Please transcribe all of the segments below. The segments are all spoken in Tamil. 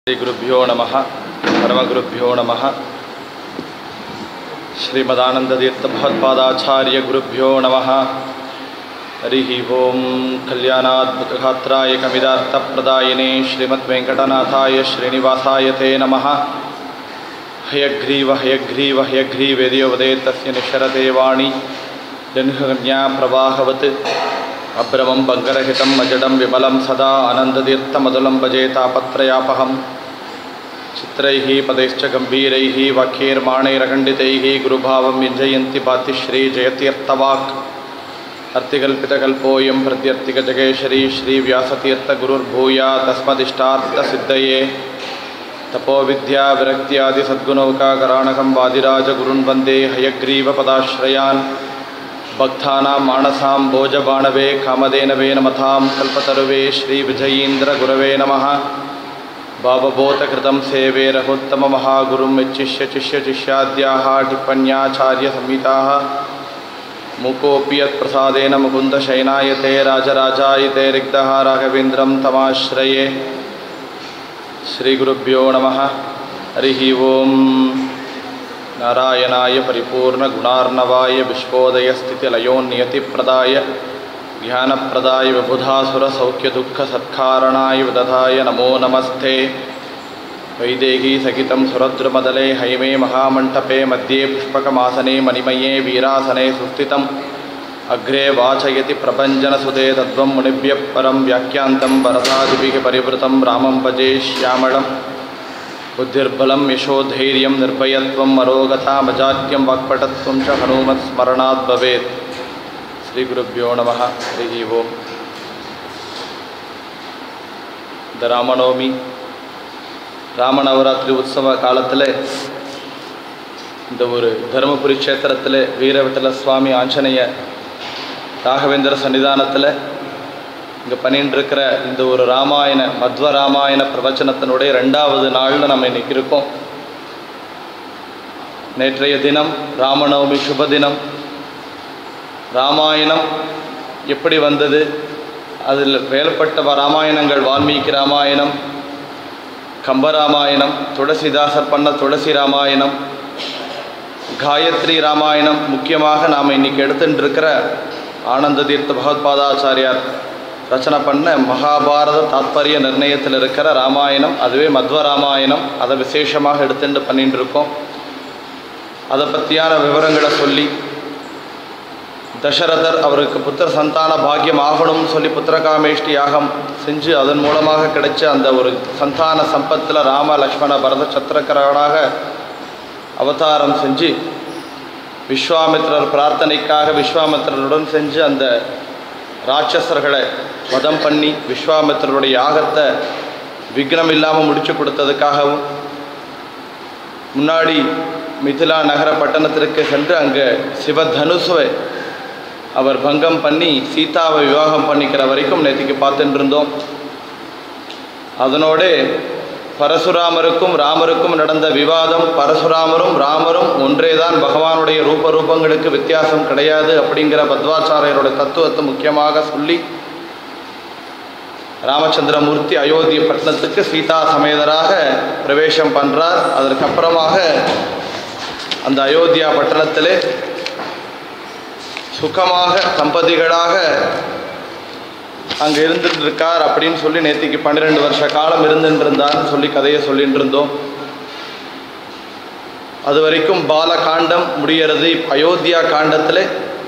ಶ್ರೀಗುರುಭ್ಯೋ ನಮಃ ಪರಮಗುರುಭ್ಯೋ ನಮಃ ಶ್ರೀಮದಾನಂದತೀರ್ಥಭಗವತ್ಪಾದಾಚಾರ್ಯ ಗುರುಭ್ಯೋ ನಮಃ ಹರಿ ಓಂ ಕಲ್ಯಾಣಾದ್ಭುತಗಾತ್ರಾಯ ಕಮಿದಾರ್ಥಪ್ರದಾಯಿನೇ ಶ್ರೀಮದ್ವೆಂಕಟನಾಥಾಯ ಶ್ರೀನಿವಾಸಾಯ ತೇ ನಮಃ ಹಯಗ್ರೀವ ಹಯಗ್ರೀವ ಹಯಗ್ರೀವೇದಿಯವದೇ ತಸ್ಯ ನಿಶರತೆ ವಾಣಿ ಜನ್ಹನ್ಯಾ ಪ್ರವಾಹವತ್ ಅಭ್ರಮಂ ಬಂಗರಹಿತಂ ಅಜಡಂ ವಿಮಲಂ ಸದಾ ಆನಂದತೀರ್ಥಮದುಲಂ ಭಜೆ ತಾಪತ್ರಯಾಪಹಂ ಚಿತ್ರೈः ಪದೈಶ್ಚ ಗಂಭೀರೈः ವಾಕ್ಯೈರ್ಮಾಣೈರಖಂಡಿತೈः ಗುರುಭಾವಂ ವ್ಯಂಜಯಂತಿ ಭಾತಿಶ್ರೀ ಜಯತೀರ್ಥವಾಕ್ ಅರ್ಥಿಕಲ್ಪಿತಕಲ್ಪೋऽयं ಪ್ರತ್ಯರ್ಥಿಗಜಗೇಶರಿ ಶ್ರೀವ್ಯಾಸತೀರ್ಥಗುರುರ್ಭೂಯಾ ತಸ್ಮದಿಷ್ಟಾರ್ಥಸಿದ್ಧಯೇ ತಪೋವಿದ್ಯಾ ವಿರಕ್ತ್ಯಾದಿ ಸದ್ಗುಣೌಕಾಕರಾಣಕಂ ವಾದಿರಾಜಗುರುನ್ ವಂದೇ ಹಯಗ್ರೀವಪದಾಶ್ರಯಾನ್ ಭಕ್ತಾನಾಂ ಮಾನಸಾಂ ಭೋಜಬಾಣವೇ ಕಾಮಧೇನವೇ ನಮತಾಂ ಕಲ್ಪತರುವೇ ಶ್ರೀವಿಜಯೀಂದ್ರಗುರವೇ ನಮಃ ಭಾವಬೋಧಕೃतं ಸೇವೆ ರಘೋತ್ತಮಮಹಾಗುರುಂ ಯಚ್ಚಿಷ್ಯ ಚಿಷ್ಯ ಚಿಷ್ಯಾದ್ಯಾः ಟಿಪ್ಪಣ್ಯಾಚಾರ್ಯಸಂಹಿತಾः ಮುಕೋऽपि यत्प्रसादेन मुकुन्दशयनायते राजराजायते रिक्तः राघवेन्द्रं तमाश्रये श्रीगुरुभ्यो नमः हरिः ओम् नारायणाय परिपूर्णगुणार्णवाय विश्वोदयस्थितिलयोन्नियतिप्रदाय ज्ञानप्रदाय विबुधासुरसौख्यदुःखसत्कारणाय विदधाय नमो नमस्ते वैदेही सहितं सुरद्रुमदले हैमे महामण्टपे मध्ये पुष्पकमासने मणिमये वीरासने सुस्थितम् अग्रे वाचयति प्रपञ्चनसुते तद्वं मुनिभ्यः परं व्याख्यान्तं वरदादिभिः परिवृतं रामं भजे श्यामळम् बुद्धिर्बलं यशोधैर्यं निर्भयत्वं मरोगतामजात्यं वाक्पटत्वं च हनुमत्स्मरणात् भवेत् श्रीगुरुभ्यो नमः हरिः ओम् இந்த ராமநவமி ராமநவராத்திரி உற்சவ காலத்தில் இந்த ஒரு தருமபுரி க்ஷேத்திரத்தில் வீரவிட்டல சுவாமி ஆஞ்சநேய ராகவேந்திர சன்னிதானத்தில் இங்கே பண்ணிட்டு இருக்கிற இந்த ஒரு ராமாயண மத்வ ராமாயண பிரவச்சனத்தினுடைய ரெண்டாவது நாளில் நம்ம இன்னைக்கு இருக்கோம் நேற்றைய தினம் ராமநவமி சுப தினம் ராமாயணம் எப்படி வந்தது அதில் வேலப்பட்ட ராமாயணங்கள் வால்மீகி ராமாயணம் கம்பராமாயணம் துளசிதாசர் பண்ண துளசி ராமாயணம் காயத்ரி ராமாயணம் முக்கியமாக நாம் இன்றைக்கி எடுத்துட்டு இருக்கிற ஆனந்த தீர்த்த பகவத்பாதாச்சாரியார் ரச்சனை பண்ண மகாபாரத தாத்பரிய நிர்ணயத்தில் இருக்கிற ராமாயணம் அதுவே மத்வ ராமாயணம் அதை விசேஷமாக எடுத்துட்டு பண்ணிட்டு இருக்கோம் அதை பற்றியான விவரங்களை சொல்லி தசரதர் அவருக்கு புத்திர சந்தான பாக்கியம் ஆகணும்னு சொல்லி புத்திரகாமேஷ்டி யாகம் செஞ்சு அதன் மூலமாக கிடைச்ச அந்த ஒரு சந்தான சம்பத்தில் ராம லக்ஷ்மண பரத சத்திரக்கரனாக அவதாரம் செஞ்சு விஸ்வாமித்திரர் பிரார்த்தனைக்காக விஸ்வாமித்திரருடன் செஞ்சு அந்த ராட்சசர்களை வதம் பண்ணி விஸ்வாமித்திரருடைய யாகத்தை விக்னம் இல்லாமல் முடிச்சு கொடுத்ததுக்காகவும் முன்னாடி மிதிலா நகர பட்டணத்திற்கு சென்று அங்கே சிவதனுசுவை அவர் பங்கம் பண்ணி சீதாவை விவாகம் பண்ணிக்கிற வரைக்கும் நேற்றுக்கு பார்த்துட்டு இருந்தோம் அதனோட பரசுராமருக்கும் ராமருக்கும் நடந்த விவாதம் பரசுராமரும் ராமரும் ஒன்றேதான் பகவானுடைய ரூப ரூபங்களுக்கு வித்தியாசம் கிடையாது அப்படிங்கிற பத்வாச்சாரியரோட தத்துவத்தை முக்கியமாக சொல்லி ராமச்சந்திரமூர்த்தி அயோத்தி பட்டணத்துக்கு சீதா சமேதராக பிரவேசம் பண்ணுறார் அதற்கப்புறமாக அந்த அயோத்தியா பட்டணத்திலே சுகமாக தம்பதிகளாக அங்கே இருந்துட்டு இருக்கார் அப்படின்னு சொல்லி நேற்றுக்கு பன்னிரெண்டு வருஷ காலம் இருந்துட்டு இருந்தார்னு சொல்லி கதையை சொல்லிட்டு இருந்தோம் அது வரைக்கும் பாலகாண்டம் முடிகிறது அயோத்தியா காண்டத்தில்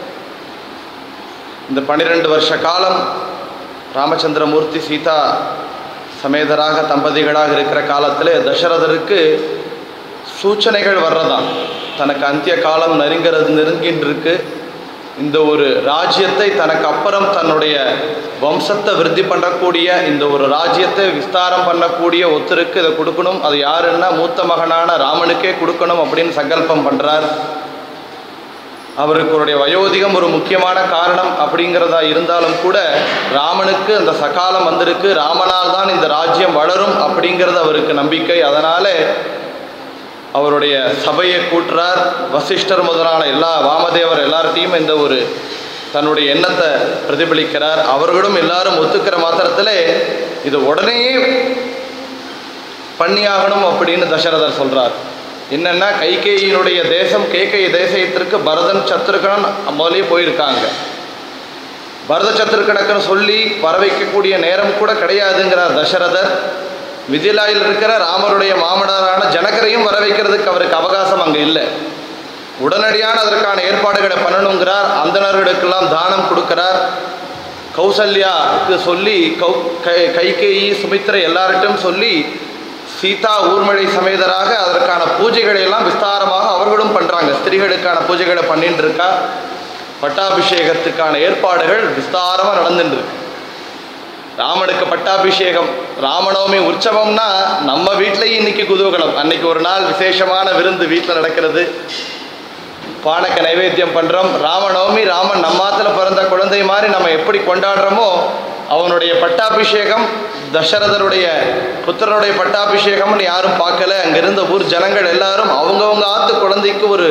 இந்த பன்னிரெண்டு வருஷ காலம் ராமச்சந்திரமூர்த்தி சீதா சமேதராக தம்பதிகளாக இருக்கிற காலத்தில் தசரதருக்கு சூச்சனைகள் வர்றதான் தனக்கு அந்திய காலம் நெருங்கிறது நெருங்கின்னு இருக்கு இந்த ஒரு ராஜ்யத்தை தனக்கு அப்புறம் தன்னுடைய வம்சத்தை விருத்தி பண்ணக்கூடிய இந்த ஒரு ராஜ்யத்தை விஸ்தாரம் பண்ணக்கூடிய ஒருத்தருக்கு இதை கொடுக்கணும் அது யாருன்னா மூத்த மகனான ராமனுக்கே கொடுக்கணும் அப்படின்னு சங்கல்பம் பண்ணுறார் அவருக்குடைய வயோதிகம் ஒரு முக்கியமான காரணம் அப்படிங்கிறதா இருந்தாலும் கூட ராமனுக்கு அந்த சகாலம் வந்திருக்கு ராமனால் தான் இந்த ராஜ்யம் வளரும் அப்படிங்கிறது அவருக்கு நம்பிக்கை அதனாலே அவருடைய சபையை கூட்டுறார் வசிஷ்டர் முதலான எல்லா வாமதேவர் எல்லார்ட்டையும் இந்த ஒரு தன்னுடைய எண்ணத்தை பிரதிபலிக்கிறார் அவர்களும் எல்லாரும் ஒத்துக்கிற மாத்திரத்தில் இது உடனே பண்ணியாகணும் அப்படின்னு தசரதர் சொல்றார் என்னன்னா கைகேயினுடைய தேசம் கேகை தேசத்திற்கு பரதன் சத்ருகன் முதலே போயிருக்காங்க பரத சத்ருக்கணக்குன்னு சொல்லி வர வைக்கக்கூடிய நேரம் கூட கிடையாதுங்கிறார் தசரதர் மிதிலாயில் இருக்கிற ராமருடைய மாமனாரான ஜனகரையும் வர வைக்கிறதுக்கு அவருக்கு அவகாசம் அங்கே இல்லை உடனடியான அதற்கான ஏற்பாடுகளை பண்ணணுங்கிறார் அந்தணர்களுக்கெல்லாம் தானம் கொடுக்கிறார் கௌசல்யாவுக்கு சொல்லி கௌ கை கைகேயி சுமித்திரை எல்லார்ட்டும் சொல்லி சீதா ஊர்மழை சமேதராக அதற்கான பூஜைகளை எல்லாம் விஸ்தாரமாக அவர்களும் பண்ணுறாங்க ஸ்திரீகளுக்கான பூஜைகளை பண்ணிட்டு இருக்கா பட்டாபிஷேகத்துக்கான ஏற்பாடுகள் விஸ்தாரமாக நடந்துட்டு இருக்கு ராமனுக்கு பட்டாபிஷேகம் ராமநவமி உற்சவம்னா நம்ம வீட்லேயும் இன்னைக்கு குதூகலம் அன்னைக்கு ஒரு நாள் விசேஷமான விருந்து வீட்டில் நடக்கிறது பானக்க நைவேத்தியம் பண்ணுறோம் ராமநவமி ராமன் நம்மாத்துல பிறந்த குழந்தை மாதிரி நம்ம எப்படி கொண்டாடுறோமோ அவனுடைய பட்டாபிஷேகம் தசரதருடைய புத்திரனுடைய பட்டாபிஷேகம்னு யாரும் பார்க்கல அங்கிருந்த ஊர் ஜனங்கள் எல்லாரும் அவங்கவங்க ஆத்து குழந்தைக்கு ஒரு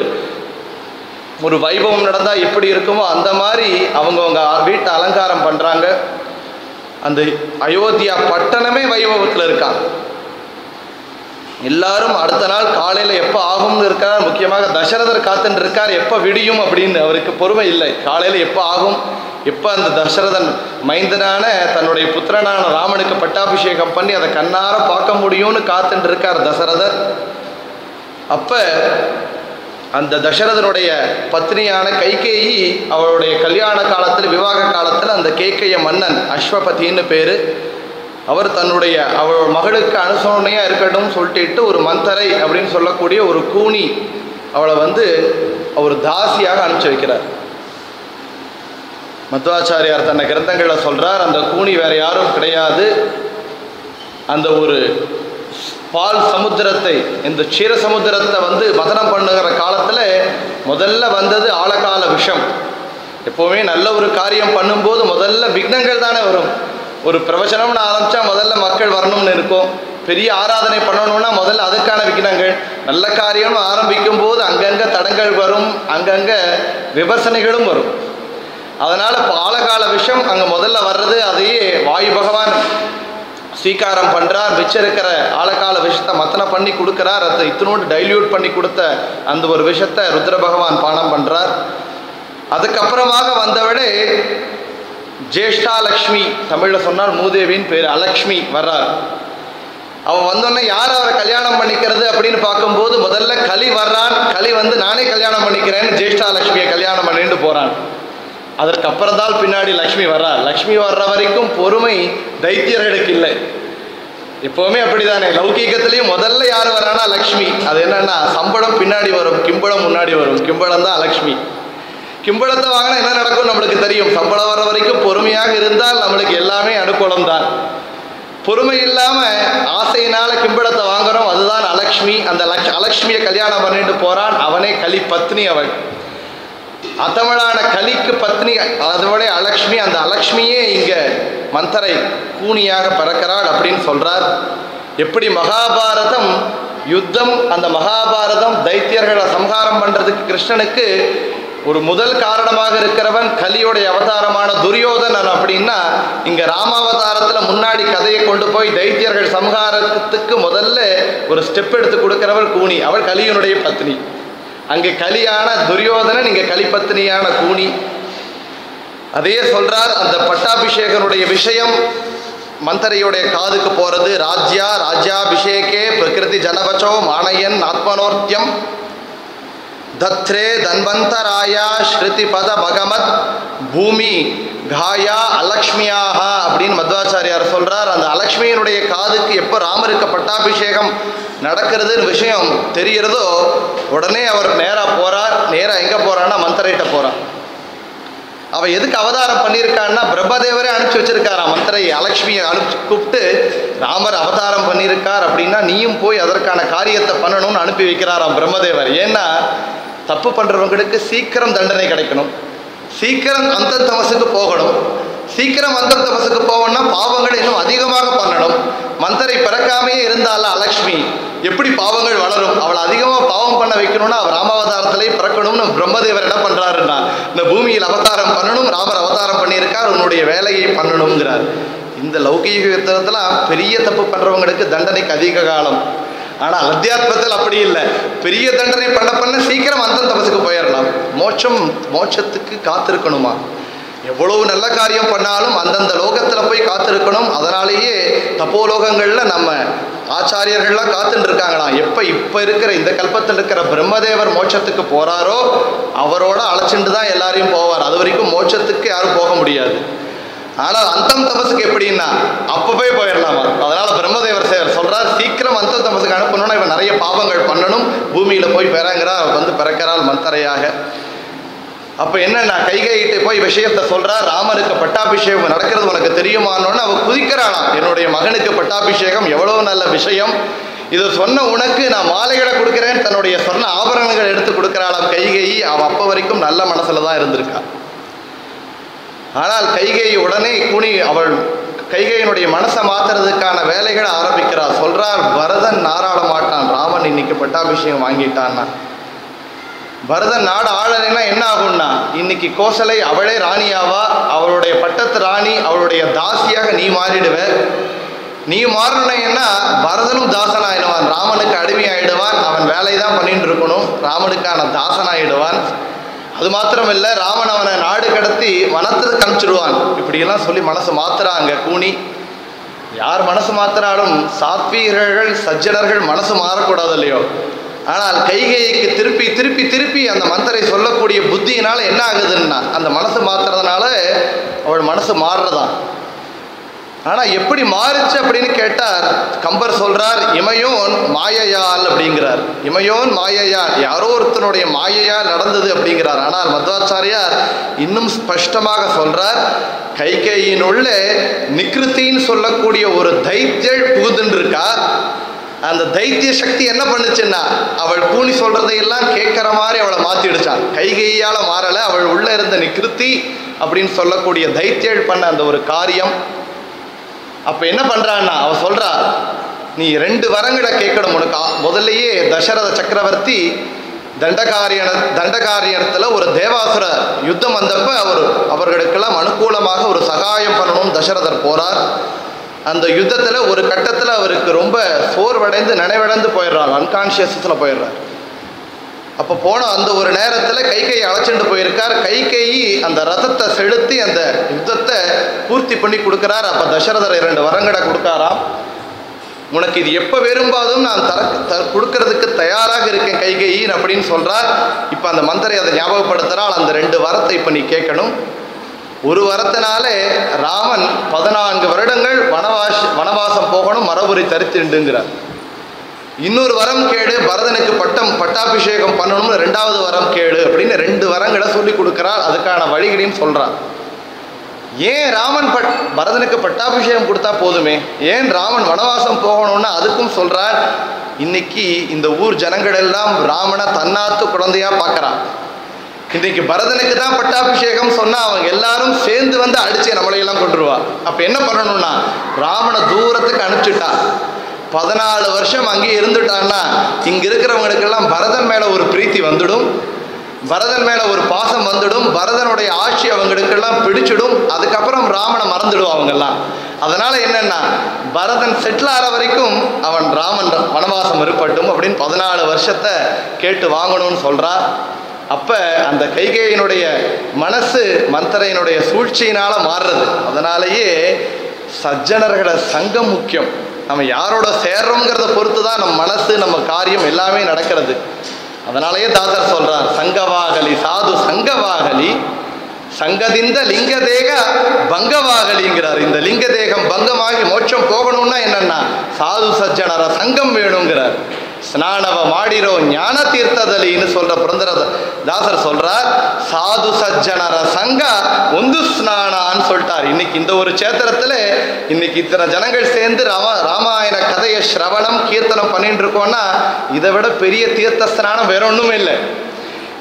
ஒரு வைபவம் நடந்தால் எப்படி இருக்குமோ அந்த மாதிரி அவங்கவங்க வீட்டை அலங்காரம் பண்ணுறாங்க அந்த அயோத்தியா பட்டணமே வைபவத்தில் இருக்காங்க எல்லாரும் அடுத்த நாள் காலையில் எப்போ ஆகும்னு இருக்கார் முக்கியமாக தசரதர் காத்துன்னு இருக்கார் எப்போ விடியும் அப்படின்னு அவருக்கு பொறுமை இல்லை காலையில் எப்போ ஆகும் எப்போ அந்த தசரதன் மைந்தனான தன்னுடைய புத்திரனான ராமனுக்கு பட்டாபிஷேகம் பண்ணி அதை கண்ணார பார்க்க முடியும்னு காத்துன்னு இருக்கார் தசரதர் அப்போ அந்த தசரதனுடைய பத்னியான கைகேயி அவளுடைய கல்யாண காலத்தில் விவாக காலத்தில் அந்த கேக்கைய மன்னன் அஸ்வபதின்னு பேர் அவர் தன்னுடைய அவள் மகளுக்கு அனுசரணையாக இருக்கட்டும் சொல்லிட்டு ஒரு மந்தரை அப்படின்னு சொல்லக்கூடிய ஒரு கூனி அவளை வந்து அவர் தாசியாக அனுப்பிச்சு வைக்கிறார் மத்வாச்சாரியார் தன்னை கிரந்தங்களில் சொல்கிறார் அந்த கூனி வேற யாரும் கிடையாது அந்த ஒரு பால் சமுத்திரத்தை இந்த க்ஷீர சமுத்திரத்தை வந்து மதனம் பண்ணுகிற காலத்தில் முதல்ல வந்தது ஆழகால விஷம் எப்போவுமே நல்ல ஒரு காரியம் பண்ணும்போது முதல்ல விக்னங்கள் தானே வரும் ஒரு பிரவச்சனம்னு ஆரம்பித்தா முதல்ல மக்கள் வரணும்னு இருக்கும் பெரிய ஆராதனை பண்ணணும்னா முதல்ல அதுக்கான விக்னங்கள் நல்ல காரியம் ஆரம்பிக்கும் போது அங்கங்கே தடங்கள் வரும் அங்கங்கே விமர்சனைகளும் வரும் அதனால் இப்போ ஆழகால விஷம் அங்கே முதல்ல வர்றது அதையே வாயு பகவான் ஸ்வீகாரம் பண்ணுறார் மிச்சம் இருக்கிற ஆழகால விஷத்தை மத்தனை பண்ணி கொடுக்குறார் அதை இத்தினோடு டைல்யூட் பண்ணி கொடுத்த அந்த ஒரு விஷத்தை ருத்ர பகவான் பானம் பண்ணுறார் அதுக்கப்புறமாக வந்தவளே ஜேஷ்டா லக்ஷ்மி தமிழில் சொன்னால் மூதேவின் பேர் அலக்ஷ்மி வர்றார் அவன் வந்தோடனே யார் அவரை கல்யாணம் பண்ணிக்கிறது அப்படின்னு பார்க்கும்போது முதல்ல களி வர்றான் களி வந்து நானே கல்யாணம் பண்ணிக்கிறேன்னு ஜேஷ்டா லக்ஷ்மியை கல்யாணம் பண்ணிட்டு போகிறான் அதற்கு அப்புறம் தான் பின்னாடி லக்ஷ்மி வர்றார் லக்ஷ்மி வர்ற வரைக்கும் பொறுமை தைத்தியர்களுக்கு இல்லை எப்போவுமே அப்படிதானே லௌகீகத்திலையும் முதல்ல யார் வரானா லக்ஷ்மி அது என்னன்னா சம்பளம் பின்னாடி வரும் கிம்பளம் முன்னாடி வரும் கிம்பளம் தான் லக்ஷ்மி கிம்பளத்தை வாங்கினா என்ன நடக்கும் நம்மளுக்கு தெரியும் சம்பளம் வர வரைக்கும் பொறுமையாக இருந்தால் நம்மளுக்கு எல்லாமே அனுகூலம் தான் பொறுமை இல்லாமல் ஆசையினால கிம்பளத்தை வாங்குறோம் அதுதான் அலக்ஷ்மி அந்த லக்ஷ் அலக்ஷ்மியை கல்யாணம் பண்ணிட்டு போறான் அவனே கலி பத்னி அவள் அதவளான கலிக்கு பத்னி அதோட அலக்ஷ்மி அந்த அலக்ஷ்மியே இங்க மந்தரை கூனியாக பிறக்கிறாள் அப்படின்னு சொல்றார் எப்படி மகாபாரதம் யுத்தம் அந்த மகாபாரதம் தைத்தியர்களை சம்ஹாரம் பண்றதுக்கு கிருஷ்ணனுக்கு ஒரு முதல் காரணமாக இருக்கிறவன் கலியோடைய அவதாரமான துரியோதனன் அப்படின்னா இங்க ராமாவதாரத்துல முன்னாடி கதையை கொண்டு போய் தைத்தியர்கள் சம்ஹாரத்துக்கு முதல்ல ஒரு ஸ்டெப் எடுத்து கொடுக்கிறவள் கூனி அவள் கலியனுடைய பத்னி அங்கே கலியான துரியோதனன் இங்கே கலிபத்னியான கூனி அதே சொல்றார் அந்த பட்டாபிஷேகனுடைய விஷயம் மந்தரையுடைய காதுக்கு போறது ராஜ்யா ராஜ்யாபிஷேகே பிரகிருதி ஜனவச்சோ மானயன் ஆத்மனோர்த்தியம் தத்ரே தன்வந்தராயா ஸ்ருதி பத பகமத் பூமி காயா அலக்ஷ்மியாக அப்படின்னு மத்வாச்சாரியார் சொல்றார் அந்த அலக்ஷ்மியினுடைய காதுக்கு எப்போ ராமருக்கு பட்டாபிஷேகம் நடக்கிறதுன்னு விஷயம் தெரிகிறதோ உடனே அவர் நேராக போறார் நேராக எங்கே போறான்னா மந்தரைட்ட போறார் அவ எதுக்கு அவதாரம் பண்ணியிருக்கான்னா பிரம்மதேவரே அனுப்பிச்சு வச்சிருக்காராம் மந்திரை அலக்ஷ்மியை அனுப்பிச்சு கூப்பிட்டு ராமர் அவதாரம் பண்ணியிருக்கார் அப்படின்னா நீயும் போய் அதற்கான காரியத்தை பண்ணணும்னு அனுப்பி வைக்கிறாராம் பிரம்மதேவர் ஏன்னா தப்பு பண்ணுறவங்களுக்கு சீக்கிரம் தண்டனை கிடைக்கணும் சீக்கிரம் அந்த தமசுக்கு போகணும் சீக்கிரம் அந்த தமசுக்கு போகணும்னா பாவங்கள் இன்னும் அதிகமாக பண்ணணும் மந்தரை பிறக்காமையே இருந்தால அலக்ஷ்மி எப்படி பாவங்கள் வளரும் அவளை அதிகமாக பாவம் பண்ண வைக்கணும்னா அவர் ராமாவதாரத்திலே பிறக்கணும்னு பிரம்மதேவர் என்ன பண்ணுறாருன்னா இந்த பூமியில் அவதாரம் பண்ணணும் ராமர் அவதாரம் பண்ணியிருக்கார் உன்னுடைய வேலையை பண்ணணுங்கிறார் இந்த லௌகீக யுத்தத்தில் பெரிய தப்பு பண்ணுறவங்களுக்கு தண்டனைக்கு அதிக காலம் ஆனால் அத்தியாத்மத்தில் அப்படி இல்லை பெரிய தண்டனை பண்ண பண்ண சீக்கிரம் அந்த தபசுக்கு போயிடலாம் மோட்சம் மோட்சத்துக்கு காத்திருக்கணுமா எவ்வளவு நல்ல காரியம் பண்ணாலும் அந்தந்த லோகத்தில் போய் காத்திருக்கணும் அதனாலேயே தப்போலோகங்களில் நம்ம ஆச்சாரியர்கள்லாம் காத்துட்டு இருக்காங்களாம் எப்போ இப்போ இருக்கிற இந்த கல்பத்தில் இருக்கிற பிரம்மதேவர் மோட்சத்துக்கு போகிறாரோ அவரோட அழைச்சிட்டு தான் எல்லாரையும் போவார் அது வரைக்கும் மோட்சத்துக்கு யாரும் போக முடியாது ஆனால் அந்தம் தபசுக்கு எப்படின்னா அப்போ போய் போயிடலாமா அதனால பிரம்மதேவர் சேவர் சொல்றார் சீக்கிரம் அந்தம் தபசுக்கு அனுப்பணும்னா இவன் நிறைய பாவங்கள் பண்ணணும் பூமியில போய் பிறங்குறா வந்து பிறக்கிறாள் மந்தரையாக அப்போ என்னன்னா கைகையிட்டு போய் விஷயத்தை சொல்றா ராமனுக்கு பட்டாபிஷேகம் நடக்கிறது உனக்கு தெரியுமான்னு அவ குதிக்கிறாளாம் என்னுடைய மகனுக்கு பட்டாபிஷேகம் எவ்வளவு நல்ல விஷயம் இது சொன்ன உனக்கு நான் மாலைகளை கொடுக்குறேன் தன்னுடைய சொன்ன ஆபரணங்கள் எடுத்து கொடுக்குறாளாம் கைகை அவ அப்போ வரைக்கும் நல்ல மனசுல தான் இருந்திருக்கா ஆனால் கைகை உடனே கூனி அவள் கைகையினுடைய மனசை மாத்துறதுக்கான வேலைகளை ஆரம்பிக்கிறார் சொல்றார் பரதன் நாராட மாட்டான் ராமன் இன்னைக்கு பட்டாபிஷேகம் வாங்கிட்டான்னா பரதன் நாடு ஆளலைன்னா என்ன ஆகும்னா இன்னைக்கு கோசலை அவளே ராணியாவா அவளுடைய பட்டத்து ராணி அவளுடைய தாசியாக நீ மாறிடுவ நீ மாறணும்னா பரதனும் தாசனாயிடுவான் ராமனுக்கு அடிமையாயிடுவான் அவன் வேலை தான் பண்ணிட்டு இருக்கணும் ராமனுக்கான தாசனாயிடுவான் அது மாத்திரம் இல்லை ராமன் அவனை நாடு கடத்தி வனத்துக்கு அனுப்பிச்சிடுவான் இப்படியெல்லாம் சொல்லி மனசை மாத்துறாங்க கூனி யார் மனசு மாத்தினாலும் சாத்வீகர்கள் சஜ்ஜனர்கள் மனசு மாறக்கூடாது இல்லையோ ஆனால் கைகைக்கு திருப்பி திருப்பி திருப்பி அந்த மந்திரை சொல்லக்கூடிய புத்தியினால என்ன ஆகுதுன்னா அந்த மனசு மாத்துறதுனால அவள் மனசு மாறுறதான் ஆனால் எப்படி மாறுச்சு அப்படின்னு கேட்டார் கம்பர் சொல்றார் இமையோன் மாயையால் அப்படிங்கிறார் இமையோன் மாயையால் யாரோ ஒருத்தனுடைய மாயையால் நடந்தது அப்படிங்கிறார் ஆனால் மத்வாச்சாரியார் இன்னும் ஸ்பஷ்டமாக சொல்றார் கைகையினுள்ளே நிக்கிருத்தின்னு சொல்லக்கூடிய ஒரு தைத்தியல் புகுதுன்னு இருக்கா அந்த தைத்திய சக்தி என்ன பண்ணுச்சுன்னா அவள் கூனி சொல்றதையெல்லாம் கேட்குற மாதிரி அவளை மாத்திடுச்சான் கைகையால மாறல அவள் உள்ள இருந்த நிக்கிருத்தி அப்படின்னு சொல்லக்கூடிய தைத்தியல் பண்ண அந்த ஒரு காரியம் அப்ப என்ன பண்றான்னா அவ சொல்றா நீ ரெண்டு வரங்களை கேட்கணும் உனக்கு ஆ- முதல்லயே தசரத சக்கரவர்த்தி தண்டகாரியன தண்டகாரியணத்துல ஒரு தேவாசுர யுத்தம் வந்தப்ப அவர் அவர்களுக்கெல்லாம் அனுகூலமாக ஒரு சகாயம் பண்ணணும் தசரதர் போறார் அந்த யுத்தத்துல ஒரு கட்டத்துல அவருக்கு ரொம்ப சோர்வடைந்து நினைவடைந்து போயிடுறார் அன்கான்ஷியஸில் போயிடுறார் அப்போ போன அந்த ஒரு நேரத்தில் கைகை அழைச்சிட்டு போயிருக்கார் கைகை அந்த ரதத்தை செலுத்தி அந்த யுத்தத்தை பூர்த்தி பண்ணி கொடுக்குறார் அப்போ தசரதர் இரண்டு வரங்களை கொடுக்காராம் உனக்கு இது எப்போ விரும்பாதும் நான் தர த கொடுக்கறதுக்கு தயாராக இருக்கேன் கைகையின் அப்படின்னு சொல்றார் இப்போ அந்த மந்திரை அதை ஞாபகப்படுத்துகிறால் அந்த ரெண்டு வரத்தை இப்போ நீ கேட்கணும் ஒரு வரத்தினாலே ராமன் பதினான்கு வருடங்கள் வனவாச வனவாசம் போகணும் மரபுரி தரித்துண்டுங்கிறார் இன்னொரு வரம் கேடு பரதனுக்கு பட்டம் பட்டாபிஷேகம் பண்ணணும்னு ரெண்டாவது வரம் கேடு அப்படின்னு ரெண்டு வரங்களை சொல்லி கொடுக்குறார் அதுக்கான வழிகளையும் சொல்றார் ஏன் ராமன் பட் பரதனுக்கு பட்டாபிஷேகம் கொடுத்தா போதுமே ஏன் ராமன் வனவாசம் போகணும்னு அதுக்கும் சொல்றார் இன்னைக்கு இந்த ஊர் ஜனங்கள் எல்லாம் ராமனை தன்னாத்து குழந்தையா பார்க்கறான் இன்னைக்கு பரதனுக்கு தான் பட்டாபிஷேகம் சொன்னா அவங்க எல்லாரும் சேர்ந்து வந்து அடிச்சு நம்மளையெல்லாம் கொண்டுருவா அப்ப என்ன பண்ணணும்னா ராமனை தூரத்துக்கு அனுப்பிச்சுட்டா பதினாலு வருஷம் அங்கே இருந்துட்டான்னா இங்க இருக்கிறவங்களுக்கெல்லாம் பரதன் மேல ஒரு பிரீத்தி வந்துடும் பரதன் மேல ஒரு பாசம் வந்துடும் பரதனுடைய ஆட்சி அவங்களுக்கெல்லாம் பிடிச்சிடும் அதுக்கப்புறம் ராமனை மறந்துடும் அவங்கெல்லாம் அதனால என்னன்னா பரதன் செட்டில் ஆகிற வரைக்கும் அவன் ராமன் வனவாசம் இருப்பட்டும் அப்படின்னு பதினாலு வருஷத்தை கேட்டு வாங்கணும்னு சொல்றா அப்ப அந்த கைகேயினுடைய மனசு மந்தரையினுடைய சூழ்ச்சியினால மாறுறது அதனாலேயே சஜ்ஜனர்களோட சங்கம் முக்கியம் நம்ம யாரோட சேர்றோங்கிறத பொறுத்து தான் நம்ம மனசு நம்ம காரியம் எல்லாமே நடக்கிறது அதனாலேயே தாசர் சொல்றார் சங்கவாகலி சாது சங்கவாகலி சங்கதிந்த லிங்க தேக பங்கவாகலிங்கிறார் இந்த லிங்க தேகம் பங்கமாகி மோட்சம் போகணும்னா என்னன்னா சாது சஜ்ஜனர சங்கம் வேணுங்கிறார் ஸ்நானவ மாடிரோ ஞான தீர்த்ததலின்னு சொல்ற புரந்தர தாசர் சொல்றார் சாது சஜ்ஜனர சங்க ஒந்து ஸ்நானான்னு சொல்லிட்டார் இன்னைக்கு இந்த ஒரு சேத்திரத்துல இன்னைக்கு இத்தனை ஜனங்கள் சேர்ந்து ராம ராமாயண கதையை சிரவணம் கீர்த்தனம் பண்ணிட்டு இருக்கோம்னா இதை விட பெரிய தீர்த்த ஸ்நானம் வேற ஒண்ணுமே இல்லை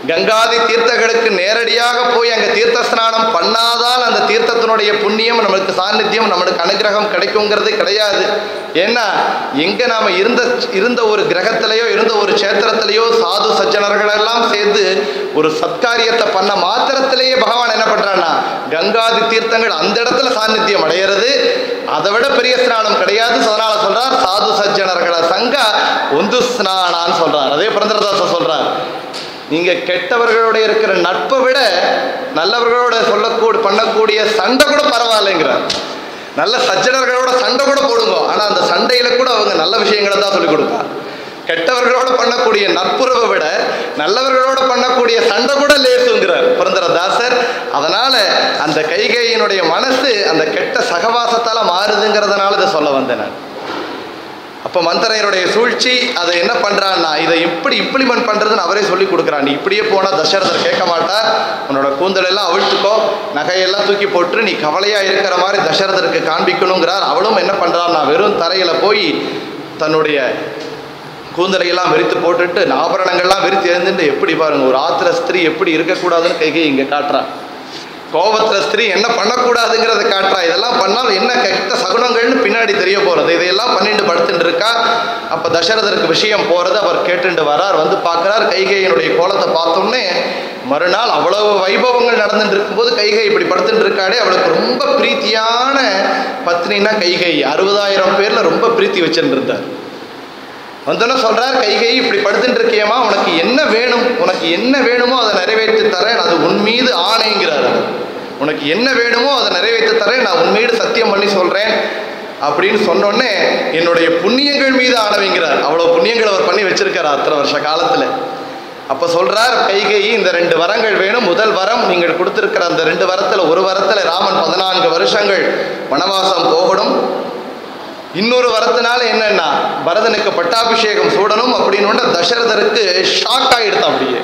கங்காதி தீர்த்தங்களுக்கு நேரடியாக போய் அங்கே தீர்த்த ஸ்நானம் பண்ணாதான் அந்த தீர்த்தத்தினுடைய புண்ணியம் நம்மளுக்கு சாநித்தியம் நம்மளுக்கு அனுகிரகம் கிடைக்குங்கிறது கிடையாது ஏன்னா எங்கே நாம் இருந்த இருந்த ஒரு கிரகத்திலேயோ இருந்த ஒரு சேத்திரத்திலேயோ சாது சജ്ஜனர்களெல்லாம் சேர்ந்து ஒரு சத்காரியத்தை பண்ண மாத்திரத்திலேயே பகவான் என்ன பண்ணுறான்னா கங்காதி தீர்த்தங்கள் அந்த இடத்துல சாநித்தியம் அடையிறது அதை விட பெரிய ஸ்நானம் கிடையாது அதனால சொல்றார் சாது சஜ்ஜனர்களை சங்க ஒந்து ஸ்நானான்னு சொல்றார் அதே புரந்தரதாசர் சொல்றார் நீங்க கெட்டவர்களோட இருக்கிற நட்பை விட நல்லவர்களோட சொல்லக்கூட பண்ணக்கூடிய சண்டை கூட பரவாயில்லைங்கிறார் நல்ல சஜ்ஜனர்களோட சண்டை கூட போடுங்க ஆனா அந்த சண்டையில கூட அவங்க நல்ல விஷயங்களை தான் சொல்லிக் கொடுப்பார் கெட்டவர்களோட பண்ணக்கூடிய நட்புறவை விட நல்லவர்களோட பண்ணக்கூடிய சண்டை கூட லேசுங்கிறார் புரந்தரதாசர் அதனால அந்த கைகையினுடைய மனசு அந்த கெட்ட சகவாசத்தால மாறுதுங்கிறதுனால இதை சொல்ல வந்தேன் நான் அப்போ மந்தரையருடைய சூழ்ச்சி அதை என்ன பண்ணுறான்னா இதை இப்படி இம்ப்ளிமெண்ட் பண்ணுறதுன்னு அவரே சொல்லி கொடுக்குறான் நீ இப்படியே போனால் தசரதர் கேட்க மாட்டார் உன்னோட கூந்தல் எல்லாம் அவிழ்த்துக்கோ நகையெல்லாம் தூக்கி போட்டு நீ கவலையாக இருக்கிற மாதிரி தசரதருக்கு காண்பிக்கணுங்கிறார் அவளும் என்ன பண்ணுறான்னா வெறும் தரையில் போய் தன்னுடைய கூந்தலையெல்லாம் விரித்து போட்டுட்டு ஆபரணங்கள்லாம் விரித்து எழுந்துட்டு எப்படி பாருங்க ஒரு ஆத்திர ஸ்திரீ எப்படி இருக்கக்கூடாதுன்னு கைகை இங்கே காட்டுறான் கோபத்தில் ஸ்திரீ என்ன பண்ணக்கூடாதுங்கிறத காட்டுறா இதெல்லாம் பண்ணால் என்ன கெட்ட சகுனங்கள்னு பின்னாடி தெரிய போகிறது இதையெல்லாம் பண்ணிட்டு படுத்துட்டு இருக்கா அப்போ தசரதருக்கு விஷயம் போகிறது அவர் கேட்டுட்டு வரார் வந்து பார்க்குறார் கைகையினுடைய கோலத்தை பார்த்தோன்னே மறுநாள் அவ்வளவு வைபவங்கள் நடந்துட்டு இருக்கும்போது கைகை இப்படி படுத்துட்டு இருக்காடே அவளுக்கு ரொம்ப பிரீத்தியான பத்னின்னா கைகை அறுபதாயிரம் பேரில் ரொம்ப பிரீத்தி வச்சுட்டு இருந்தார் வந்தோன்னே சொல்றார் கைகை இப்படி படுத்துட்டு இருக்கியம்மா உனக்கு என்ன வேணும் உனக்கு என்ன வேணுமோ அதை நிறைவேற்றி தரேன் அது உன் மீது ஆணைங்கிறார் அவர். உனக்கு என்ன வேணுமோ அதை நிறைவேற்றி தரேன் நான் உன் மீது சத்தியம் பண்ணி சொல்றேன் அப்படின்னு சொன்னோடனே என்னுடைய புண்ணியங்கள் மீது ஆணவைங்கிறார் அவ்வளோ புண்ணியங்கள் அவர் பண்ணி வச்சிருக்கார் அத்தனை வருஷ காலத்தில் அப்போ சொல்றார் கைகை இந்த ரெண்டு வரங்கள் வேணும் முதல் வரம் நீங்கள் கொடுத்திருக்கிற அந்த ரெண்டு வரத்தில் ஒரு வரத்தில் ராமன் பதினான்கு வருஷங்கள் வனவாசம் போகணும் இன்னொரு வரத்தினால என்னன்னா பரதனுக்கு பட்டாபிஷேகம் சூடணும் அப்படின்னு தசரதருக்கு ஷாக் ஆயிடுது அப்படியே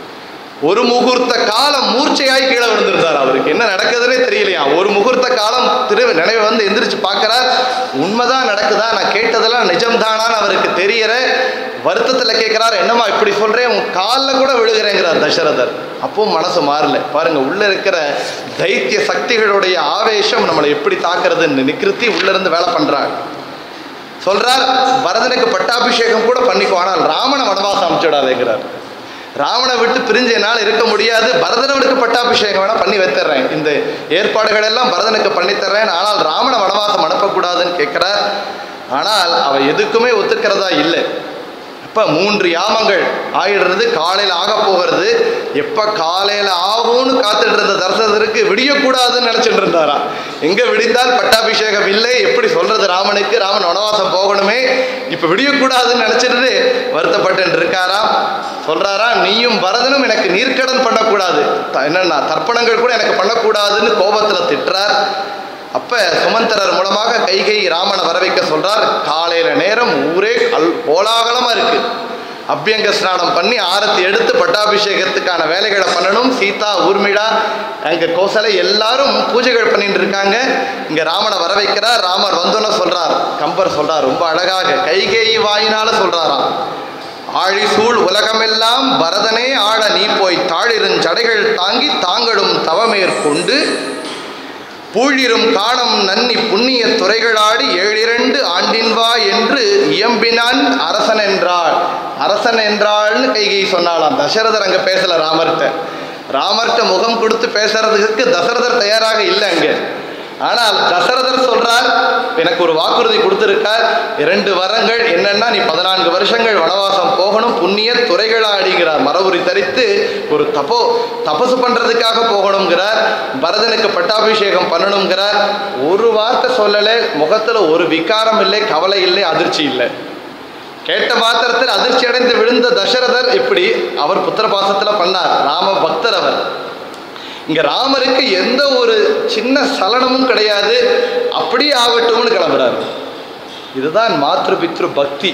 ஒரு முகூர்த்த காலம் மூர்ச்சையாய் கீழே விழுந்திருந்தார் அவருக்கு என்ன நடக்குதுன்னே தெரியலையா ஒரு முகூர்த்த காலம் திரு நினைவு வந்து எந்திரிச்சு பார்க்கறார் உண்மைதான் நடக்குதா நான் கேட்டதெல்லாம் நிஜம்தானான்னு அவருக்கு தெரியற வருத்தத்தில் கேட்குறாரு என்னம்மா இப்படி சொல்கிறேன் உன் காலில் கூட விழுகிறேங்கிறார் தசரதர் அப்பவும் மனசு மாறல பாருங்க உள்ள இருக்கிற தைத்திய சக்திகளுடைய ஆவேசம் நம்மளை எப்படி தாக்குறதுன்னு நிக்கிருத்தி உள்ள இருந்து வேலை பண்றாங்க சொல்றார் பரதனுக்கு பட்டாபிஷேகம் கூட பண்ணிக்கோ ஆனால் ராமனை வனவாசம் அனுப்பிச்சுடாதேங்கிறார் ராவணை விட்டு பிரிஞ்ச என்னால் இருக்க முடியாது பரதனவனுக்கு பட்டாபிஷேகம் வேணா பண்ணி வைத்தர்றேன் இந்த ஏற்பாடுகள் எல்லாம் பரதனுக்கு பண்ணித்தர்றேன் ஆனால் ராமண வனவாசம் அனுப்பக்கூடாதுன்னு கேட்கிறார் ஆனால் அவ எதுக்குமே ஒத்துக்கிறதா இல்லை இப்போ மூன்று யாமங்கள் ஆயிடுறது காலையில் ஆக போகிறது எப்போ காலையில் ஆகும்னு காத்துட்டு இருந்த தரிசனத்திற்கு விடியக்கூடாதுன்னு நினச்சிட்டு இருந்தாராம் எங்கே விடிந்தால் பட்டாபிஷேகம் இல்லை எப்படி சொல்றது ராமனுக்கு ராமன் வனவாசம் போகணுமே இப்போ விடியக்கூடாதுன்னு நினச்சிட்டு வருத்தப்பட்டு இருக்காராம் சொல்றாரா நீயும் பரதனும் எனக்கு நீர்க்கடன் பண்ணக்கூடாது த- என்னன்னா தர்ப்பணங்கள் கூட எனக்கு பண்ணக்கூடாதுன்னு கோபத்தில் திட்டுறார் அப்ப சுமந்தரர் மூலமாக கைகை ராமனை வர வைக்க சொல்றார் காலையில நேரம் ஊரே அல் கோலாகலமா இருக்கு அபியங்க ஸ்நானம் பண்ணி ஆரத்தி எடுத்து பட்டாபிஷேகத்துக்கான வேலைகளை பண்ணணும் சீதா ஊர்மிளா அங்க கோசலை எல்லாரும் பூஜைகள் பண்ணிட்டு இருக்காங்க இங்க ராமனை வர வைக்கிறார் ராமர் வந்தோன்னு சொல்றார் கம்பர் சொல்றார் ரொம்ப அழகாக கைகை வாயினால சொல்றாராம் ஆழிசூழ் உலகமெல்லாம் பரதனே ஆட நீ போய் தாழிருஞ்சடைகள் தாங்கி தாங்களும் தவமேற்கொண்டு பூழிரும் காணம் நன்னி புண்ணிய துறைகளாடி ஏழிரண்டு ஆண்டின்வா என்று இயம்பினான் அரசன் என்றாள் அரசன் என்றாள்னு கைகை சொன்னாளாம் தசரதர் அங்க பேசல ராமர்கிட்ட ராமர்கிட்ட முகம் கொடுத்து பேசுறதுக்கு தசரதர் தயாராக இல்லை அங்க ஆனால் தசரதர் சொல்றார் எனக்கு ஒரு வாக்குறுதி கொடுத்திருக்கார் இரண்டு வரங்கள் என்னன்னா நீ பதினான்கு வருஷங்கள் வனவாசம் போகணும் புண்ணிய துறைகளாடிங்கிறார் மரபுரி தரித்து ஒரு தபோ தபசு பண்றதுக்காக போகணுங்கிறார் பரதனுக்கு பட்டாபிஷேகம் பண்ணணுங்கிறார் ஒரு வார்த்தை சொல்லலை முகத்துல ஒரு விகாரம் இல்லை கவலை இல்லை அதிர்ச்சி இல்லை கேட்ட மாத்திரத்தில் அதிர்ச்சி அடைந்து விழுந்த தசரதர் இப்படி அவர் புத்திர பாசத்துல பண்ணார் ராம பக்தர் அவர் இங்க ராமருக்கு எந்த ஒரு சின்ன சலனமும் கிடையாது அப்படியே ஆகட்டும்னு கிளம்புறாரு இதுதான் மாத்ரு பித்ரு பக்தி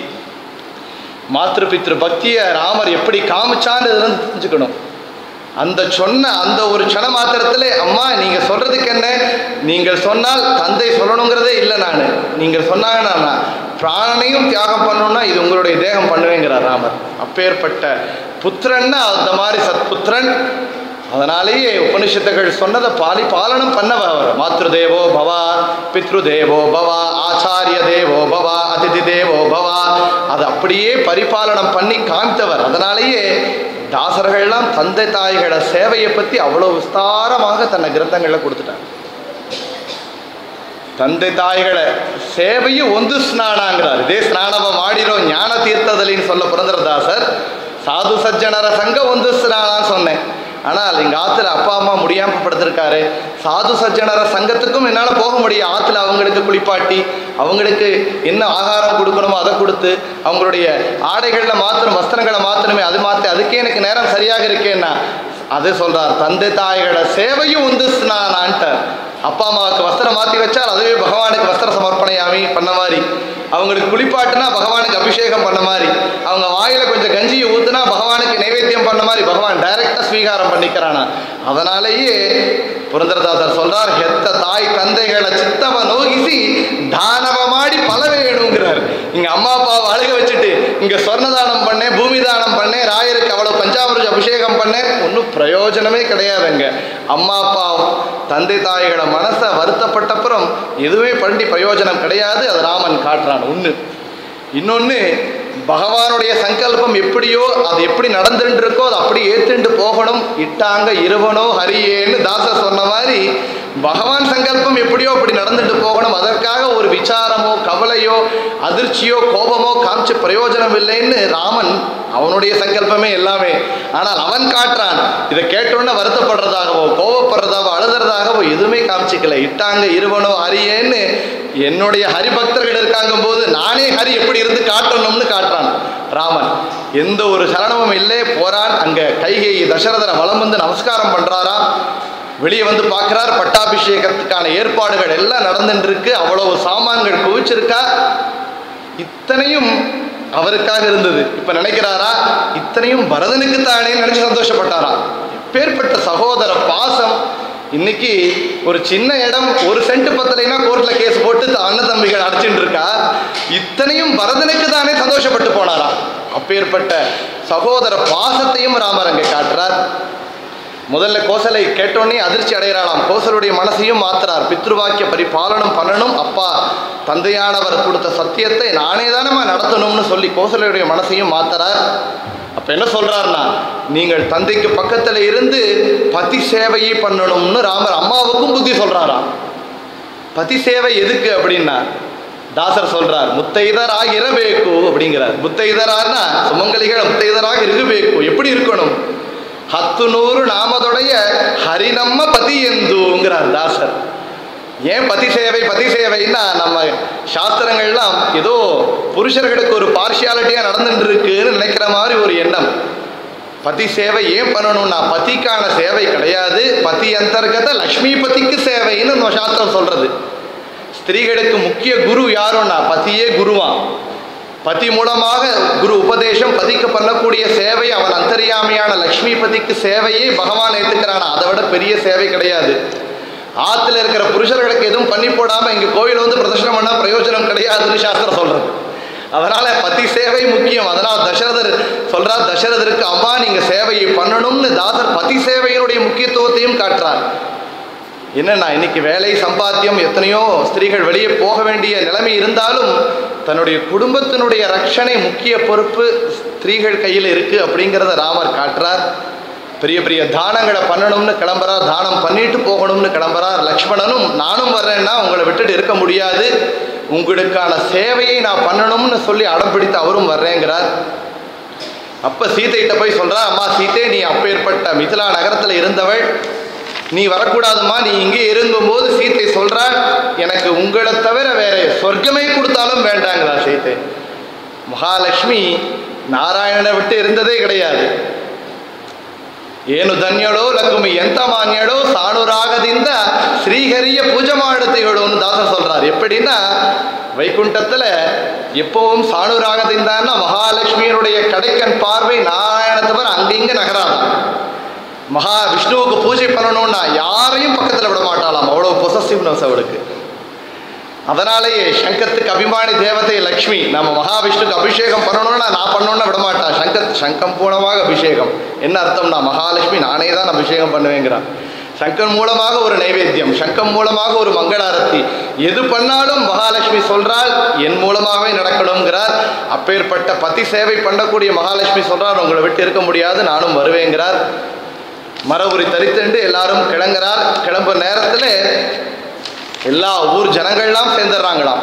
மாத்ரு பித்ரு பக்தியை ராமர் எப்படி காமிச்சான்னு இதுல இருந்து தெரிஞ்சுக்கணும் அந்த சொன்ன அந்த ஒரு க்ஷண மாத்திரத்தில் அம்மா நீங்கள் சொல்கிறதுக்கு என்ன நீங்கள் சொன்னால் தந்தை சொல்லணுங்கிறதே இல்லை நான் நீங்கள் சொன்னாங்கன்னா நான் பிராணனையும் தியாகம் பண்ணணும்னா இது உங்களுடைய தேகம் பண்ணுவேங்கிறார் ராமர் அப்பேற்பட்ட புத்திரன்னா அந்த மாதிரி சத்புத்திரன் அதனாலேயே உபனிஷத்துகள் சொன்னதை பாலி பாலனம் பண்ணவர் அவர் மாத்ருதேவோ பவா பித்ருதேவோ பவா ஆச்சாரிய தேவோ பவா அதிதி தேவோ பவா அதை அப்படியே பரிபாலனம் பண்ணி காமித்தவர் அதனாலேயே தாசர்கள்லாம் தந்தை தாய்கள சேவையை பற்றி அவ்வளோ விஸ்தாரமாக தன்னை கிரந்தங்களில் கொடுத்துட்டாங்க ತಂದೆ ತಾಯಿಗಳ ಸೇವೆಯು ಒಂದು ಸ್ನಾನ ಅಂಗ್ರಾರ್ ಇದೇ ಸ್ನಾನವ ಮಾಡಿರೋ ಜ್ಞಾನ ತೀರ್ಥದಲ್ಲಿ சொல்ல புரந்தரதாசர் சாது சஜ்ஜனர சங்க ಒಂದು ஸ்நான சொன்னேன் ஆனால் எங்கள் ஆற்றுல அப்பா அம்மா முடியாமல் படுத்திருக்காரு சாது சஜ்ஜனர சங்கத்துக்கும் என்னால் போக முடியும் ஆற்றுல அவங்களுக்கு குளிப்பாட்டி அவங்களுக்கு என்ன ஆகாரம் கொடுக்கணுமோ அதை கொடுத்து அவங்களுடைய ஆடைகளில் மாத்திரம் வஸ்திரங்களை மாத்திரமே அது மாற்றி அதுக்கே எனக்கு நேரம் சரியாக இருக்கேன்னா அது சொல்றார் தந்தை தாய்கள சேவையும் உந்து ஸ்நானான்ட்டார் அப்பா அம்மாவுக்கு வஸ்திரம் மாற்றி வச்சால் அதுவே பகவானுக்கு வஸ்திர சமர்ப்பணையாமி பண்ண மாதிரி அவங்களுக்கு குளிப்பாட்டுனா பகவானுக்கு அபிஷேகம் பண்ண மாதிரி அவங்க வாயில கொஞ்சம் கஞ்சியை ஊத்துனா பகவானுக்கு நைவேத்தியம் பண்ண மாதிரி பகவான் டைரக்டா ஸ்வீகாரம் பண்ணிக்கிறானா அதனாலேயே புரந்தரதாசர் சொல்றார் ಹೆತ್ತ தாய் தந்தைகளை சித்தவ நோகிசி தானவ மாடி பல வேணுங்கிறார் இங்க அம்மா அப்பாவை அழுக வச்சுட்டு இங்க சொர்ணதானம் பண்ணேன் பூமி தானம் பண்ணேன் ராயருக்கு அவ்வளவு பஞ்சாமிருஜ அபிஷேகம் பண்ணேன் ஒன்றும் பிரயோஜனமே கிடையாதுங்க அம்மா அப்பா தந்தை தாய்களை மனசை வருத்தப்பட்டப்புறம் எதுவுமே பண்ணி பிரயோஜனம் கிடையாது அது ராமன் காட்டுறான் ஒன்று இன்னொன்று பகவானுடைய சங்கல்பம் எப்படியோ அது எப்படி நடந்துட்டு இருக்கோ அது அப்படி ஏத்துண்டு போகணும் இட்டாங்க இருவனோ ஹரியேன்னு தாசர் சொன்ன மாதிரி பகவான் சங்கல்பம் எப்படியோ அப்படி நடந்துட்டு போகணும் அதற்காக ஒரு விசாரமோ கவலையோ அதிர்ச்சியோ கோபமோ காமிச்சு பிரயோஜனம் இல்லைன்னு ராமன் அவனுடைய சங்கல்பமே எல்லாமே ஆனால் அவன் காட்டுறான் இதை கேட்டோன்னே வருத்தப்படுறதாகவோ கோபப்படுறதாவோ அழுதுறதாகவோ எதுவுமே காமிச்சிக்கல இட்டாங்க இருவனோ ஹரியேன்னு என்னுடைய ஹரிபக்தர்கள் இருக்காங்க போது நானே ஹரி எப்படி இருந்து காட்டணும்னு காட்டுறான் ராமன் எந்த ஒரு சலனமும் இல்லை போறான் அங்க கைகை தசரதனை வலம் வந்து நமஸ்காரம் பண்றாரா வெளியே வந்து பார்க்குறார் பட்டாபிஷேகத்துக்கான ஏற்பாடுகள் எல்லாம் நடந்துட்டு இருக்கு அவ்வளவு சாமான்கள் குவிச்சிருக்கா இத்தனையும் அவருக்காக இருந்தது இப்ப நினைக்கிறாரா இத்தனையும் பரதனுக்கு தானே நினைச்சு சந்தோஷப்பட்டாரா பேர்பட்ட சகோதர பாசம் இன்னைக்கு ஒரு சின்ன இடம் ஒரு சென்ட் பத்தலைன்னா கோர்ட்ல கேஸ் போட்டு த- அண்ணன் தம்பிகள் அடிச்சுட்டு இருக்கா இத்தனையும் பரதனுக்கு தானே சந்தோஷப்பட்டு போனாரா அப்பேற்பட்ட சகோதர பாசத்தையும் ராமர் அங்கே காட்டுறார் முதல்ல கோசலை கேட்டோன்னே அதிர்ச்சி அடைகிறாளாம் கோசலுடைய மனசையும் மாத்துறார் பித்ருவாக்கிய பரிபாலனம் பண்ணணும் அப்பா தந்தையானவர் கொடுத்த சத்தியத்தை நானே தானம்மா நடத்தணும்னு சொல்லி கோசலையுடைய மனசையும் மாத்துறார் அப்ப என்ன சொல்றாருன்னா நீங்கள் தந்தைக்கு பக்கத்துல இருந்து பதி சேவையை பண்ணணும்னு ராமர் அம்மாவுக்கும் புத்தி சொல்றாராம் பதி சேவை எதுக்கு அப்படின்னா தாசர் சொல்றார் முத்தைதராக இரಬೇಕು அப்படிங்கிறார் முத்தைதரார்னா சுமங்கலிகள் முத்தைதராக இருக்கಬೇಕು எப்படி இருக்கணும் ಹತ್ತು ನೂರು ನಾಮದೊಡೆಯ ಹರಿನಮ್ಮ ಪತಿ ಎಂದುங்கிறார் தாசர் ஏன் பதி சேவை பதி சேவைன்னா நம்ம சாஸ்திரங்கள்லாம் ஏதோ புருஷர்களுக்கு ஒரு பார்ஷியாலிட்டியாக நடந்துட்டு இருக்குன்னு நினைக்கிற மாதிரி ஒரு எண்ணம் பதி சேவை ஏன் பண்ணணும்னா பதிக்கான சேவை கிடையாது பதி அந்தர்கத லக்ஷ்மிபதிக்கு சேவைன்னு நம்ம சாஸ்திரம் சொல்றது ஸ்திரீகளுக்கு முக்கிய குரு யாருன்னா பதியே குருவான் பதி மூலமாக குரு உபதேசம் பதிக்கு பண்ணக்கூடிய சேவை அவன் அந்தரியாமையான லக்ஷ்மிபதிக்கு சேவையே பகவான் ஏத்துக்கிறானா அதை விட பெரிய சேவை கிடையாது ஆத்துல இருக்கிற புருஷர்களுக்கு எதுவும் பண்ணி போடாம இங்க கோயில் வந்து பிரதர்ஷனம் பண்ணா பிரயோஜனம் கிடையாதுன்னு சாஸ்திரம் சொல்றது அதனால பதி சேவை முக்கியம் அதனால தசரதர் சொல்றார் தசரதருக்கு அம்மா நீங்க சேவையை பண்ணணும்னு தாசர் பதி சேவையினுடைய முக்கியத்துவத்தையும் காட்டுறார் என்னன்னா இன்னைக்கு வேலை சம்பாத்தியம் எத்தனையோ ஸ்திரீகள் வெளியே போக வேண்டிய நிலைமை இருந்தாலும் தன்னுடைய குடும்பத்தினுடைய ரட்சணை முக்கிய பொறுப்பு ஸ்திரீகள் கையில் இருக்கு அப்படிங்கிறத ராமர் காட்டுறார் பெரிய பெரிய தானங்களை பண்ணணும்னு கிளம்புறார் தானம் பண்ணிட்டு போகணும்னு கிளம்புறார் லக்ஷ்மணனும் நானும் வர்றேன்னா உங்களை விட்டுட்டு இருக்க முடியாது உங்களுக்கான சேவையை நான் பண்ணணும்னு சொல்லி அடம் பிடித்து அவரும் வர்றேங்கிறார் அப்ப சீதைகிட்ட போய் சொல்றா அம்மா சீதை நீ அப்பேற்பட்ட மிதிலா நகரத்துல இருந்தவள் நீ வரக்கூடாதும்மா நீ இங்கே இருக்கும்போது சீத்தை சொல்றா எனக்கு உங்களை தவிர வேற சொர்க்கமே கொடுத்தாலும் வேண்டாங்கிறா சீத்தை மகாலட்சுமி நாராயணனை விட்டு இருந்ததே கிடையாது ಏನು ಧನ್ಯಳೋ ಲಕ್ಷ್ಮಿ ಎಂತ ಮಾನ್ಯಳೋ சாணுராகதிந்த ஸ்ரீஹரிய பூஜை ಮಾಡುತ್ತೀಗಳோன்னு தாசர் சொல்றார் எப்படின்னா வைகுண்டத்துல எப்பவும் சாணுராகதிந்தான்னா மகாலட்சுமியினுடைய கடைக்கண் பார்வை நாராயணத்தவர் அங்கிங்க நகராதான் மகா விஷ்ணுவுக்கு பூஜை பண்ணணும்னா யாரையும் பக்கத்துல விட மாட்டாளாம் அவ்வளவு பொசசிவ்னஸ் அவளுக்கு அதனாலேயே சங்கத்துக்கு அபிமானி தேவதை லக்ஷ்மி நம்ம மகாவிஷ்ணுக்கு அபிஷேகம் பண்ணணும்னா நான் பண்ணணும்னா விட மாட்டான் சங்கத் சங்கம் மூலமாக அபிஷேகம் என்ன அர்த்தம்னா மகாலட்சுமி நானே தான் அபிஷேகம் பண்ணுவேங்கிறான் சங்கம் மூலமாக ஒரு நைவேத்தியம் சங்கம் மூலமாக ஒரு மங்களாரத்தி எது பண்ணாலும் மகாலட்சுமி சொல்றாள் என் மூலமாகவே நடக்கணுங்கிறார் அப்பேற்பட்ட பதி சேவை பண்ணக்கூடிய மகாலட்சுமி சொல்றார் உங்களை விட்டு இருக்க முடியாது நானும் வருவேங்கிறார் மரபுரி தரித்துண்டு எல்லாரும் கிளங்குறார் கிளம்புற நேரத்தில் எல்லா ஊர் ஜனங்கள்லாம் சேர்ந்துடுறாங்களாம்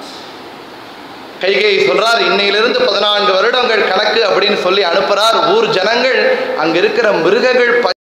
கைகை சொல்றார் இன்னையிலிருந்து பதினான்கு வருடங்கள் கணக்கு அப்படின்னு சொல்லி அனுப்புறார் ஊர் ஜனங்கள் அங்க இருக்கிற மிருகங்கள் ப-